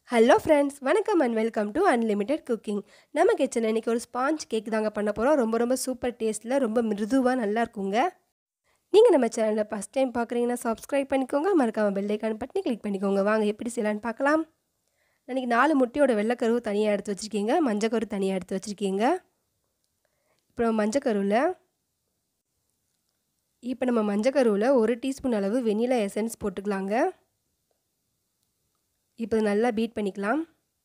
hello friends வணக்கம் and welcome to unlimited cooking நம்ம கிச்சனில் இன்றைக்கி ஒரு ஸ்பாஞ்ச் கேக் தாங்க பண்ண போகிறோம் ரொம்ப ரொம்ப சூப்பர் டேஸ்ட்டில் ரொம்ப மிருதுவாக நல்லா இருக்குங்க நீங்கள் நம்ம சேனலில் ஃபஸ்ட் டைம் பார்க்குறீங்கன்னா சப்ஸ்கிரைப் பண்ணிக்கோங்க மறக்காமல் பெல் ஐக்கான் பட்டனி கிளிக் பண்ணிக்கோங்க வாங்க எப்படி செய்யலான்னு பார்க்கலாம் இன்றைக்கி நாலு முட்டையோட வெள்ளைக்கருவு தனியாக எடுத்து வச்சுருக்கீங்க மஞ்சக்கரு தனியாக எடுத்து வச்சுருக்கீங்க இப்போ மஞ்சக்கருவில் இப்போ நம்ம மஞ்சக்கருவில் ஒரு டீஸ்பூன் அளவு வெனிலா எசன்ஸ் போட்டுக்கலாங்க இப்போ நல்லா பீட் பண்ணிக்கலாம்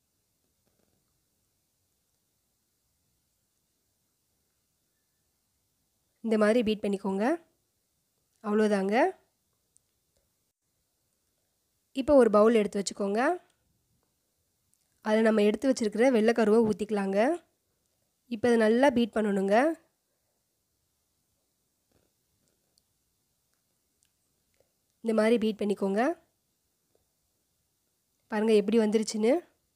இந்த மாதிரி பீட் பண்ணிக்கோங்க அவ்வளோதாங்க இப்போ ஒரு பவுல் எடுத்து வச்சுக்கோங்க அதில் நம்ம எடுத்து வச்சுருக்கிற வெள்ளைக்கருவை ஊற்றிக்கலாங்க இப்போ அதை நல்லா பீட் பண்ணணுங்க இந்த மாதிரி பீட் பண்ணிக்கோங்க பாருங்கள் எப்படி வந்துருச்சுன்னு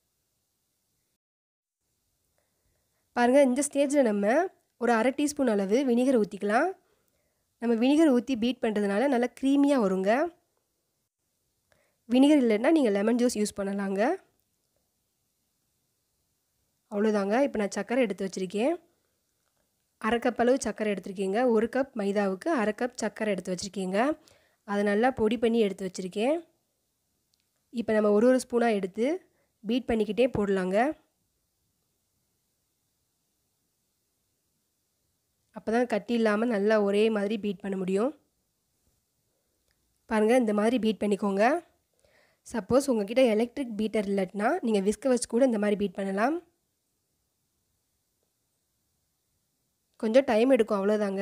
பாருங்கள் இந்த ஸ்டேஜில் நம்ம ஒரு அரை டீஸ்பூன் அளவு வினிகர் ஊற்றிக்கலாம் நம்ம வினிகர் ஊற்றி பீட் பண்ணுறதுனால நல்லா க்ரீமியாக வருங்க வினிகர் இல்லைன்னா நீங்கள் லெமன் ஜூஸ் யூஸ் பண்ணலாங்க அவ்வளோதாங்க இப்போ நான் சர்க்கரை எடுத்து வச்சுருக்கேன் அரை கப் அளவு சர்க்கரை எடுத்துருக்கீங்க ஒரு கப் மைதாவுக்கு அரை கப் சர்க்கரை எடுத்து வச்சுருக்கீங்க அதை நல்லா பொடி பண்ணி எடுத்து வச்சுருக்கேன் இப்போ நம்ம ஒரு ஒரு ஸ்பூனாக எடுத்து பீட் பண்ணிக்கிட்டே போடலாங்க அப்போ தான் கட்டி இல்லாமல் நல்லா ஒரே மாதிரி பீட் பண்ண முடியும் பாருங்கள் இந்த மாதிரி பீட் பண்ணிக்கோங்க சப்போஸ் உங்ககிட்ட எலக்ட்ரிக் பீட்டர் இல்லைன்னா நீங்கள் விஸ்க வச்சு கூட இந்த மாதிரி பீட் பண்ணலாம் கொஞ்சம் டைம் எடுக்கும் அவ்வளோதாங்க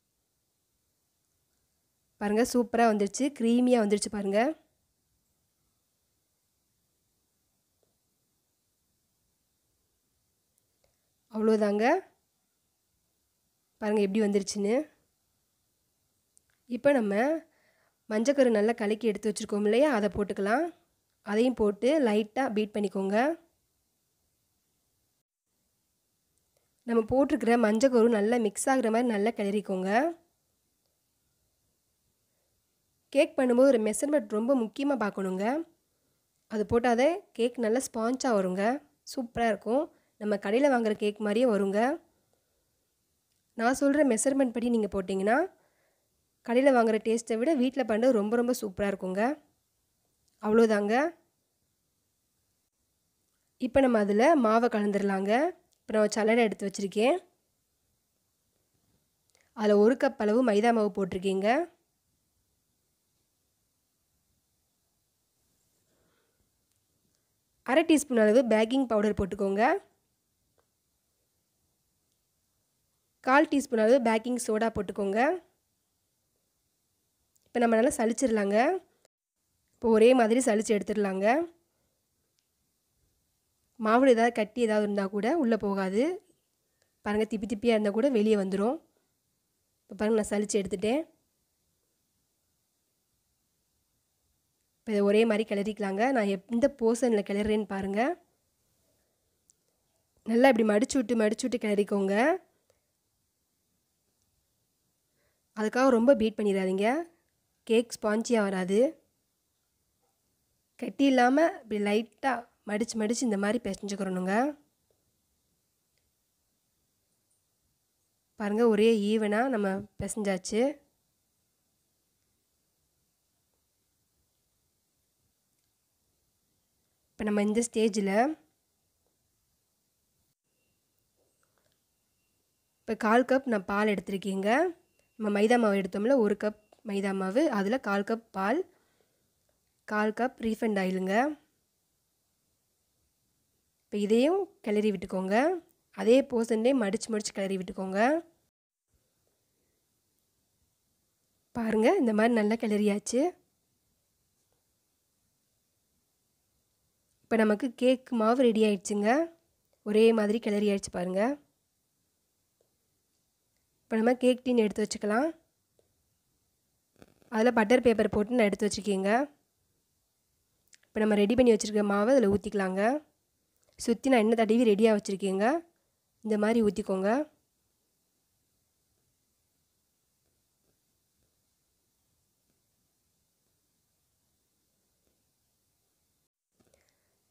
பாருங்கள் சூப்பராக வந்துருச்சு க்ரீமியாக வந்துருச்சு பாருங்கள் அவ்வளோதாங்க பாருங்கள் எப்படி வந்துருச்சுன்னு இப்போ நம்ம மஞ்சக்கரு நல்லா கலக்கி எடுத்து வச்சுருக்கோம் இல்லையா அதை போட்டுக்கலாம் அதையும் போட்டு லைட்டாக பீட் பண்ணிக்கோங்க நம்ம போட்டிருக்கிற மஞ்சக்கரு நல்லா மிக்ஸ் ஆகுற மாதிரி நல்லா கிளறிக்கோங்க கேக் பண்ணும்போது ஒரு மெஷர்மெண்ட் ரொம்ப முக்கியமாக பார்க்கணுங்க அது போட்டால் கேக் நல்லா ஸ்பாஞ்சாக வருங்க சூப்பராக இருக்கும் நம்ம கடையில் வாங்குகிற கேக் மாதிரியே வருங்க நான் சொல்கிற மெஷர்மெண்ட் படி நீங்கள் போட்டிங்கன்னா கடையில் வாங்குகிற டேஸ்ட்டை விட வீட்டில் பண்ணுறது ரொம்ப ரொம்ப சூப்பராக இருக்குங்க அவ்வளோதாங்க இப்போ நம்ம அதில் மாவை கலந்துடலாங்க இப்போ நான் சலடை எடுத்து வச்சுருக்கேன் அதில் ஒரு கப் அளவு மைதா மாவு போட்டிருக்கீங்க அரை டீஸ்பூன் அளவு பேக்கிங் பவுடர் போட்டுக்கோங்க கால் டீஸ்பூன் அளவு பேக்கிங் சோடா போட்டுக்கோங்க இப்போ நம்ம நல்லா சளிச்சிடலாங்க இப்போ ஒரே மாதிரி சளிச்சு எடுத்துடலாங்க மாவில் ஏதாவது கட்டி ஏதாவது இருந்தால் கூட உள்ளே போகாது பாருங்கள் திப்பி திப்பியாக இருந்தால் கூட வெளியே வந்துடும் இப்போ பாருங்கள் நான் சளிச்சு எடுத்துட்டேன் இப்போ இதை ஒரே மாதிரி கிளறிக்கலாங்க நான் எந்த போர்ஷனில் கிளறேன்னு பாருங்கள் நல்லா இப்படி மடிச்சு விட்டு மடிச்சு விட்டு கிளறிக்கோங்க அதுக்காக ரொம்ப பீட் பண்ணிடாதீங்க கேக் ஸ்பாஞ்சியாக வராது கட்டி இல்லாமல் இப்படி லைட்டாக மடித்து மடித்து இந்த மாதிரி பிசைஞ்சுக்கிறணுங்க பாருங்கள் ஒரே ஈவனாக நம்ம பிசைஞ்சாச்சு இப்போ நம்ம இந்த ஸ்டேஜில் இப்போ கால் கப் நான் பால் எடுத்திருக்கீங்க நம்ம மைதா மாவு எடுத்தோம்ல ஒரு கப் மைதா மாவு அதில் கால் கப் பால் கால் கப் ரீஃபண்ட் ஆயிலுங்க இப்போ இதையும் கிளறி விட்டுக்கோங்க அதே போர்ஷன்லேயே மடித்து மடித்து கிளறி விட்டுக்கோங்க பாருங்கள் இந்த மாதிரி நல்லா கிளறியாச்சு இப்போ நமக்கு கேக் மாவு ரெடி ஆயிடுச்சுங்க ஒரே மாதிரி கிளறி ஆயிடுச்சு பாருங்கள் இப்போ நம்ம கேக் டீன் எடுத்து வச்சுக்கலாம் அதில் பட்டர் பேப்பர் போட்டு நான் எடுத்து வச்சுக்கேங்க இப்போ நம்ம ரெடி பண்ணி வச்சுருக்க மாவை அதில் ஊற்றிக்கலாங்க சுற்றி நான் எண்ணெய் தடவி ரெடியாக வச்சுருக்கேங்க இந்த மாதிரி ஊற்றிக்கோங்க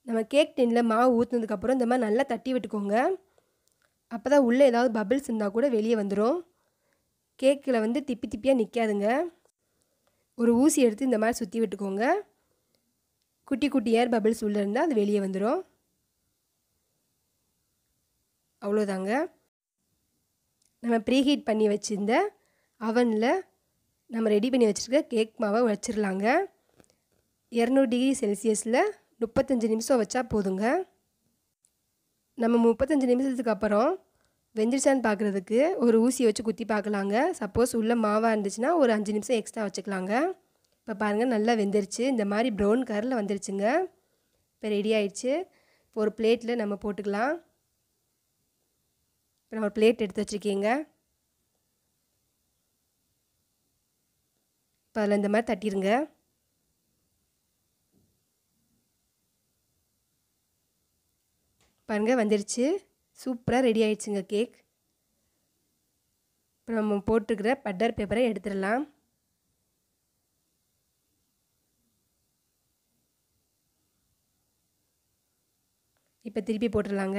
நம்ம கேக் டின்னில் மாவு ஊற்றுனதுக்கப்புறம் இந்த மாதிரி நல்லா தட்டி விட்டுக்கோங்க அப்போ தான் உள்ளே ஏதாவது பபிள்ஸ் இருந்தால் கூட வெளியே வந்துடும் கேக்கில் வந்து திப்பி திப்பியாக நிற்காதுங்க ஒரு ஊசி எடுத்து இந்த மாதிரி சுற்றி விட்டுக்கோங்க குட்டி குட்டி ஏர் பபிள்ஸ் உள்ளே இருந்தால் அது வெளியே வந்துடும் அவ்வளோதாங்க நம்ம ப்ரீஹீட் பண்ணி வச்சுருந்த அவனில் நம்ம ரெடி பண்ணி வச்சுருக்க கேக் மாவை வச்சிடலாங்க இரநூறு டிகிரி செல்சியஸில் முப்பத்தஞ்சு நிமிஷம் வச்சா போதுங்க நம்ம முப்பத்தஞ்சு நிமிஷத்துக்கு அப்புறம் வெந்துருச்சான்னு பார்க்குறதுக்கு ஒரு ஊசியை வச்சு குத்தி பார்க்கலாங்க சப்போஸ் உள்ளே மாவாக இருந்துச்சுன்னா ஒரு அஞ்சு நிமிஷம் எக்ஸ்ட்ரா வச்சுக்கலாங்க இப்போ பாருங்கள் நல்லா வெந்துருச்சு இந்த மாதிரி ப்ரௌன் கலரில் வந்துருச்சுங்க இப்போ ரெடி ஆயிடுச்சு இப்போ ஒரு பிளேட்டில் நம்ம போட்டுக்கலாம் இப்போ நான் ஒரு பிளேட் எடுத்து வச்சுருக்கீங்க இப்போ அதில் இந்த மாதிரி தட்டிடுங்க பாருங்கள் வந்துருச்சு சூப்பராக ரெடி ஆயிடுச்சுங்க கேக் இப்போ நம்ம போட்டுருக்கிற பட்டர் பேப்பரை எடுத்துடலாம் இப்போ திருப்பி போட்டுடலாங்க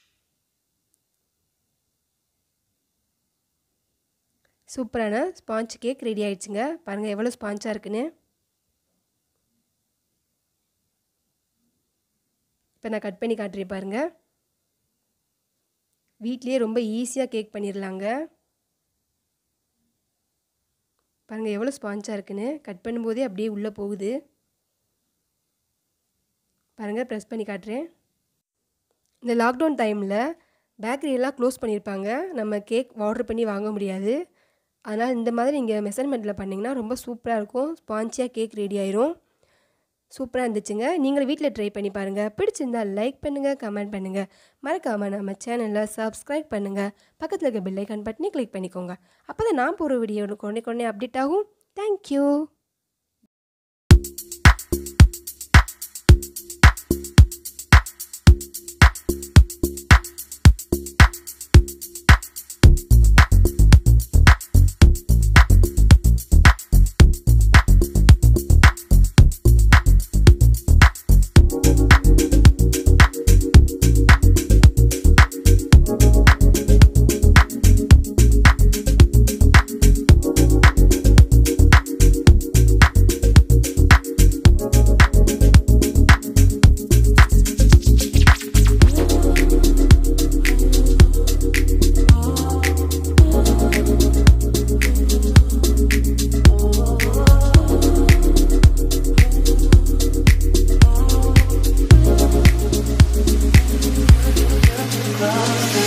சூப்பரான ஸ்பாஞ்ச் கேக் ரெடி ஆயிடுச்சுங்க பாருங்கள் எவ்வளோ ஸ்பாஞ்சாக இருக்குன்னு இப்போ நான் கட் பண்ணி காட்டுறேன் பாருங்கள் வீட்லேயே ரொம்ப ஈஸியாக கேக் பண்ணிடலாங்க பாருங்கள் எவ்வளோ ஸ்பாஞ்சாக இருக்குன்னு கட் பண்ணும்போதே அப்படியே உள்ளே போகுது பாருங்கள் ப்ரெஸ் பண்ணி காட்டுறேன் இந்த லாக்டவுன் டைமில் பேக்கரியெல்லாம் க்ளோஸ் பண்ணியிருப்பாங்க நம்ம கேக் ஆர்டர் பண்ணி வாங்க முடியாது அதனால் இந்த மாதிரி நீங்கள் மெஷர்மெண்ட்டில் பண்ணிங்கன்னா ரொம்ப சூப்பராக இருக்கும் ஸ்பான்ச்சியாக கேக் ரெடி ஆயிரும் சூப்பராக இருந்துச்சுங்க நீங்களும் வீட்டில் ட்ரை பண்ணி பாருங்கள் பிடிச்சிருந்தால் லைக் பண்ணுங்கள் கமெண்ட் பண்ணுங்கள் மறக்காமல் நம்ம சேனலில் சப்ஸ்கிரைப் பண்ணுங்கள் பக்கத்தில் இருக்க பெல் ஐக்கான் பட்டனி கிளிக் பண்ணிக்கோங்க அப்போ தான் நான் போகிற வீடியோ கொண்டே கொண்டே அப்டேட் ஆகும் தேங்க்யூ across the